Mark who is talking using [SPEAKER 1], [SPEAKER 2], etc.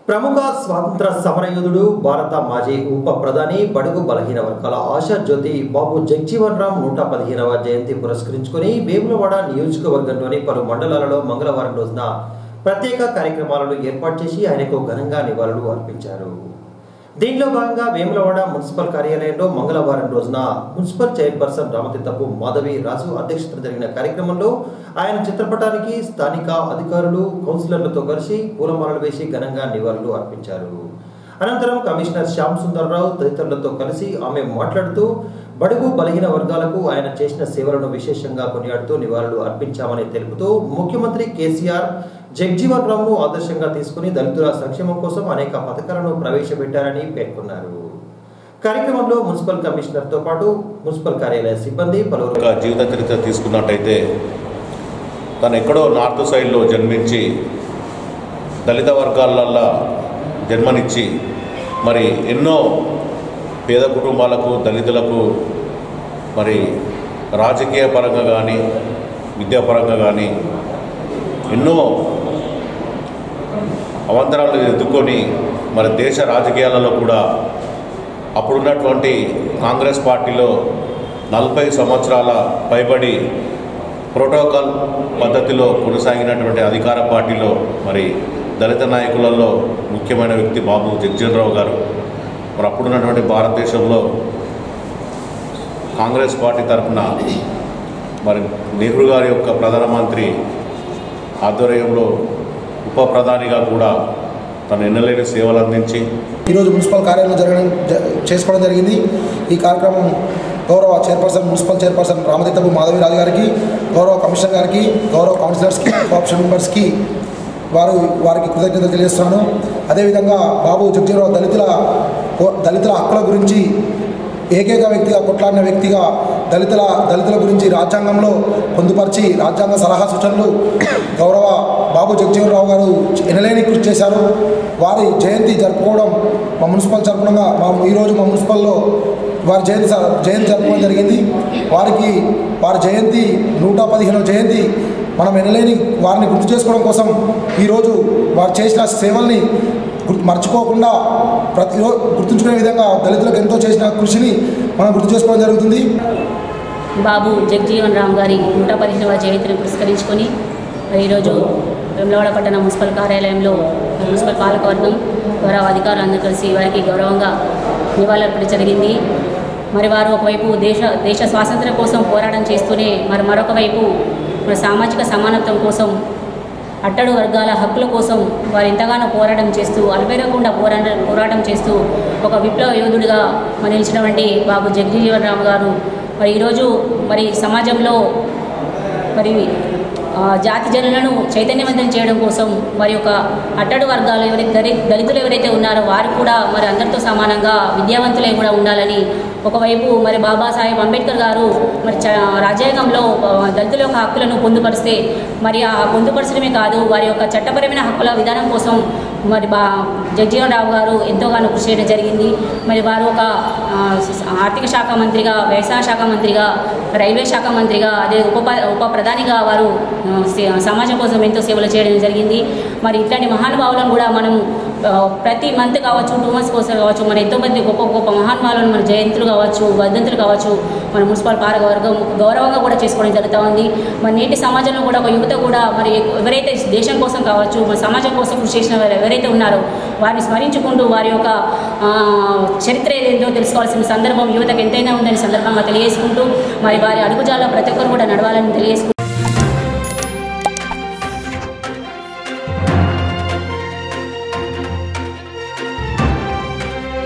[SPEAKER 1] ప్రముఖ స్వాతంత్ర సమరయోధుడు భారత మాజీ ఉప ప్రధాని బడుగు బలహీన వర్గాల ఆశా జ్యోతి బాబు జగ్జీవన్ రామ్ నూట పదిహేనవ జయంతి పురస్కరించుకొని వేములవాడ నియోజకవర్గంలోని పలు మండలాలలో మంగళవారం రోజున ప్రత్యేక కార్యక్రమాలను ఏర్పాటు చేసి ఆయనకు ఘనంగా నివాళులు అర్పించారు దీనిలో భాగంగా వేములవాడ మున్సిపల్ కార్యాలయంలో మంగళవారం రోజున మున్సిపల్ చైర్పర్సన్ రామతీర్థపు మాధవి రాజు అధ్యక్షతన జరిగిన కార్యక్రమంలో ఆయన చిత్రపటానికి స్థానిక అధికారులు కౌన్సిలర్లతో కలిసి పూలమాలలు వేసి ఘనంగా నివాళులు అర్పించారు అనంతరం కమిషనర్ శ్యామ్ సుందర్రావు తదితరులతో కలిసి ఆమె మాట్లాడుతూ బడుగు బలహీన వర్గాలకు ఆయన చేసిన సేవలను విశేషంగా కొనియాడుతూ నివాళులు అర్పించామని తెలుపుతూ ముఖ్యమంత్రి కేసీఆర్ జగ్జీవన్ రామ్ను ఆదర్శంగా తీసుకుని దళితుల సంక్షేమం కోసం అనేక పథకాలను ప్రవేశపెట్టారని పేర్కొన్నారు కార్యక్రమంలో మున్సిపల్ కమిషనర్తో పాటు మున్సిపల్ కార్యాలయ సిబ్బంది పలువురు
[SPEAKER 2] ఒక జీవిత చరిత్ర తీసుకున్నట్టయితే తను ఎక్కడో నార్త్ సైడ్లో జన్మించి దళిత వర్గాలల్లో జన్మనిచ్చి మరి ఎన్నో పేద కుటుంబాలకు దళితులకు మరి రాజకీయ పరంగా కానీ విద్యాపరంగా కానీ ఎన్నో అవంతరాలు ఎదుర్కొని మరి దేశ రాజకీయాలలో కూడా అప్పుడున్నటువంటి కాంగ్రెస్ పార్టీలో నలభై సంవత్సరాల పైబడి ప్రోటోకాల్ పద్ధతిలో కొనసాగినటువంటి అధికార పార్టీలో మరి దళిత నాయకులలో ముఖ్యమైన వ్యక్తి బాబు జగ్జీవనరావు గారు మరి అప్పుడున్నటువంటి భారతదేశంలో కాంగ్రెస్ పార్టీ తరఫున మరి నెహ్రూ గారి యొక్క ప్రధానమంత్రి ఆధ్వర్యంలో ఉప ప్రధానిగా కూడా తను ఎన్నలేని సేవలు అందించి
[SPEAKER 3] ఈరోజు మున్సిపల్ కార్యాలయంలో జరగడం జ- చేసుకోవడం జరిగింది ఈ కార్యక్రమం గౌరవ chairperson municipal chairperson Ramatheerthapu Madhaviraju గారికి గౌరవ కమిషనర్ గారికి గౌరవ కౌన్సిలర్స్కి కోఆప్షన్ మెంబర్స్కి వారు వారికి కృతజ్ఞతలు తెలియజేస్తున్నాను అదేవిధంగా బాబు జగ్జీవరావు దళితుల కో- దళితుల హక్కుల గురించి ఏకైక వ్యక్తిగా కొట్లాడిన వ్యక్తిగా దళితుల దళితుల గురించి రాజ్యాంగంలో పొందుపరిచి రాజ్యాంగ సలహా సూచనలు గౌరవ బాబు జగజీవనరావు గారు ఎనలేని కృషి చేశారు వారి జయంతి జరుపుకోవడం మా మున్సిపల్ తరపునగా మా ఈరోజు మా మున్సిపల్లో వారి జయంతి స- జయంతి జరుపుకోవడం జరిగింది వారికి వారి జయంతి నూట పదిహేనవ జయంతి మనం ఎనలేని వారిని గుర్తు చేసుకోవడం కోసం ఈరోజు వారు చేసిన సేవల్ని గుర్తు మర్చిపోకుండా ప్రతిరోజు గుర్తుంచుకునే విధంగా దళితులకు ఎంతో చేసిన కృషిని మనం గుర్తు చేసుకోవడం జరుగుతుంది
[SPEAKER 4] బాబు జగజీవన్ రామ్ గారి నూట పదిహేనవ జయంతిని పురస్కరించుకొని మరి ఈరోజు వేములవాడ పట్టణ మున్సిపల్ కార్యాలయంలో మున్సిపల్ పాలకవర్గం గౌరవ అధికారులందరూ కలిసి వారికి గౌరవంగా నివాళులర్పణ జరిగింది మరి వారు ఒకవైపు దేశ దేశ స్వాతంత్ర్యం కోసం పోరాటం చేస్తూనే మరి మరొక వైపు మరి సామాజిక సమానత్వం కోసం అట్టడు వర్గాల హక్కుల కోసం వారు ఎంతగానో పోరాటం చేస్తూ అల్పేరకుండా పోరాట పోరాటం చేస్తూ ఒక విప్లవ యోధుడిగా మరి నిలిచినటువంటి బాబు జగజీవన్ రామ్ గారు మరి ఈరోజు మరి సమాజంలో మరి ఆ, జాతి జనులను చైతన్యవంతం చేయడం కోసం మరి ఒక అట్టడు వర్గాలు ఎవరైతే దళి దళితులు ఎవరైతే ఉన్నారో వారు కూడా మరి అందరితో సమానంగా విద్యావంతులై కూడా ఉండాలని ఒకవైపు మరి బాబాసాహెబ్ అంబేద్కర్ గారు మరి చ రాజ్యాంగంలో ఆ, దళితుల యొక్క హక్కులను పొందుపరిస్తే మరి ఆ పొందుపరచడమే కాదు వారి యొక్క చట్టపరమైన హక్కుల విధానం కోసం మరి బా జగజీవన్ రావు గారు ఎంతోగానో కృషి చేయడం జరిగింది మరి వారు ఒక ఆ, ఆర్థిక శాఖ మంత్రిగా వ్యవసాయ శాఖ మంత్రిగా రైల్వే శాఖ మంత్రిగా అదే ఉప ఉప ప్రధానిగా వారు ఆ, సే- సమాజం కోసం ఎంతో సేవలు చేయడం జరిగింది మరి ఇట్లాంటి మహానుభావులను కూడా మనం ఆ, ప్రతి మంత్ కావచ్చు టూ మంత్స్ కోసం కావచ్చు మరి ఎంతోమంది గొప్ప గొప్ప మహానుభావులను మన జయంతులు కావచ్చు వర్ధంతులు కావచ్చు మన మున్సిపల్ పాలక వర్గం గౌరవంగా కూడా చేసుకోవడం జరుగుతూ ఉంది మరి నేటి సమాజంలో కూడా ఒక యువత కూడా మరి ఎవరైతే దేశం కోసం కావచ్చు మన సమాజం కోసం కృషి చేసిన వారు ఎవరైతే ఉన్నారో వారిని స్మరించుకుంటూ వారి యొక్క ఆ, చరిత్ర ఏదేంటో తెలుసుకోవాల్సిన సందర్భం యువతకు ఎంతైనా ఉందని సందర్భంగా తెలియజేసుకుంటూ మరి వారి అడుగుజాల్లో ప్రతి ఒక్కరు కూడా నడవాలని తెలియజేసుకుంటూ